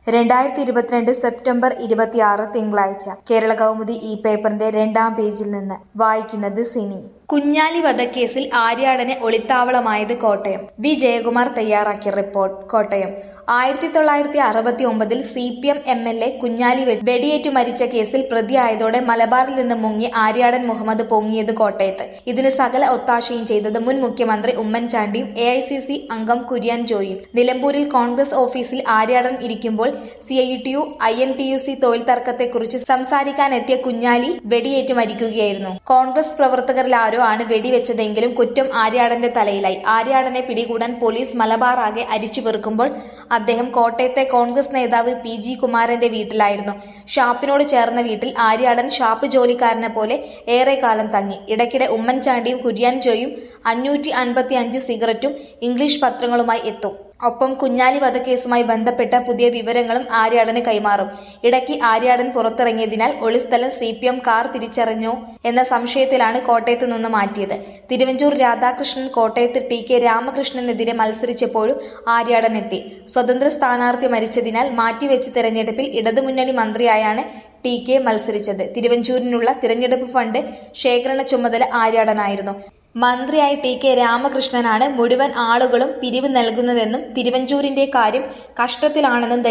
രണ്ടായിരത്തി ഇരുപത്തിരണ്ട് സെപ്റ്റംബർ ഇരുപത്തിയാറ് തിങ്കളാഴ്ച കേരള കൗമുദി ഈ പേപ്പറിന്റെ രണ്ടാം പേജിൽ നിന്ന് വായിക്കുന്നത് സിനി കുഞ്ഞാലി വധക്കേസിൽ ആര്യാടന് ഒളിത്താവളമായത് കോട്ടയം വി ജയകുമാർ തയ്യാറാക്കിയ റിപ്പോർട്ട് കോട്ടയം ആയിരത്തി തൊള്ളായിരത്തി അറുപത്തി ഒമ്പതിൽ C P M M L A Kunjali വെ- വെടിയേറ്റു മരിച്ച കേസിൽ പ്രതിയായതോടെ മലബാറിൽ നിന്ന് മുങ്ങി ആര്യാടൻ മുഹമ്മദ് പൊങ്ങിയത് കോട്ടയത്ത് ഇതിന് സകല ഒത്താശയും ചെയ്തത് മുൻ മുഖ്യമന്ത്രി ഉമ്മൻചാണ്ടിയും എ ഐ സി സി അംഗം കുര്യൻ ജോയും നിലമ്പൂരിൽ കോൺഗ്രസ് ഓഫീസിൽ ആര്യാടൻ ഇരിക്കുമ്പോൾ C I T U I N T U C തൊഴിൽ തർക്കത്തെക്കുറിച്ച് സംസാരിക്കാനെത്തിയ കുഞ്ഞാലി വെടിയേറ്റു മരിക്കുകയായിരുന്നു കോൺഗ്രസ് പ്രവർത്തകരിൽ ആരോ ആണ് വെടിവെച്ചതെങ്കിലും കുറ്റം ആര്യാടന്റെ തലയിലായി ആര്യാടനെ പിടികൂടാൻ പോലീസ് മലബാർ ആകെ അരിച്ചു പെറുക്കുമ്പോൾ അദ്ദേഹം കോട്ടയത്തെ കോൺഗ്രസ് നേതാവ് പി ജി കുമാരന്റെ വീട്ടിലായിരുന്നു ഷാപ്പിനോട് ചേർന്ന വീട്ടിൽ ആര്യാടൻ ഷാപ്പ് ജോലിക്കാരനെ പോലെ ഏറെ കാലം തങ്ങി ഇടയ്ക്കിടെ ഉമ്മൻചാണ്ടിയും കുര്യാൻ ജോയും അഞ്ഞൂറ്റി അൻപത്തി അഞ്ച് സിഗരറ്റും ഇംഗ്ലീഷ് പത്രങ്ങളുമായി എത്തും ഒപ്പം കുഞ്ഞാലി വധക്കേസുമായി ബന്ധപ്പെട്ട പുതിയ വിവരങ്ങളും ആര്യാടന് കൈമാറും ഇടയ്ക്ക് ആര്യാടൻ പുറത്തിറങ്ങിയതിനാൽ ഒളിസ്ഥലം സി പി എം കാർ തിരിച്ചറിഞ്ഞോ എന്ന സംശയത്തിലാണ് കോട്ടയത്ത് നിന്ന് മാറ്റിയത് തിരുവഞ്ചൂർ രാധാകൃഷ്ണൻ കോട്ടയത്ത് ടി കെ രാമകൃഷ്ണനെതിരെ മത്സരിച്ചപ്പോഴും ആര്യാടൻ എത്തി സ്വതന്ത്ര സ്ഥാനാർത്ഥി മരിച്ചതിനാൽ മാറ്റിവെച്ച തിരഞ്ഞെടുപ്പിൽ ഇടതുമുന്നണി മന്ത്രിയായാണ് ടി കെ മത്സരിച്ചത് തിരുവഞ്ചൂരിനുള്ള തിരഞ്ഞെടുപ്പ് ഫണ്ട് ശേഖരണ ചുമതല ആര്യാടനായിരുന്നു മന്ത്രിയായി ടി കെ രാമകൃഷ്ണനാണ് മുഴുവൻ ആളുകളും പിരിവ് നൽകുന്നതെന്നും തിരുവഞ്ചൂരിന്റെ കാര്യം കഷ്ടത്തിലാണെന്നും